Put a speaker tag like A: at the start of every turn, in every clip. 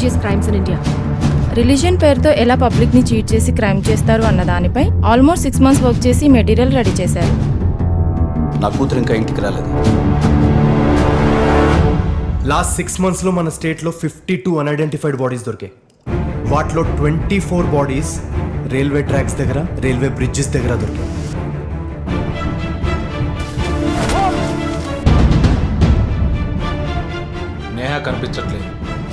A: suspicious crimes in India
B: religion పేరుతో ఎలా పబ్లిక్ని చీట్ చేసి క్రైమ్ చేస్తారు అన్న దానిపై ఆల్మోస్ట్ సిక్స్ మంత్స్ వర్క్ చేసి మెటీరియల్ రెడీ చేశారు
C: నా కూతురు ఇంకా ఇంటికి రాలేదు
D: లాస్ట్ సిక్స్ మంత్స్లో మన స్టేట్లో ఫిఫ్టీ టూ అన్ఐడెంటిఫైడ్ బాడీస్ దొరికాయి వాటిలో twenty four bodies railway tracks దగ్గర రైల్వే బ్రిడ్జెస్ దగ్గర దొరికాయి
E: నేహ కనిపించట్లేదు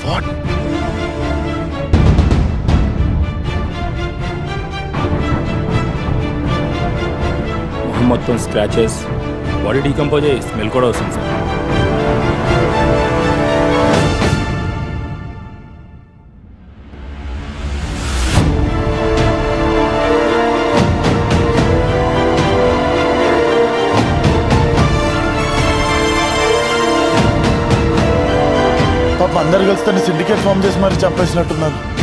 F: మొహం మొత్తం స్క్రాచెస్ బాడీ డీకంపోజ్ అయ్యి స్మెల్ కూడా వస్తుంది సార్
G: పాప అందరు కలిసి తను సిండికేట్ ఫామ్ చేసి మరి చంపేసినట్టున్నారు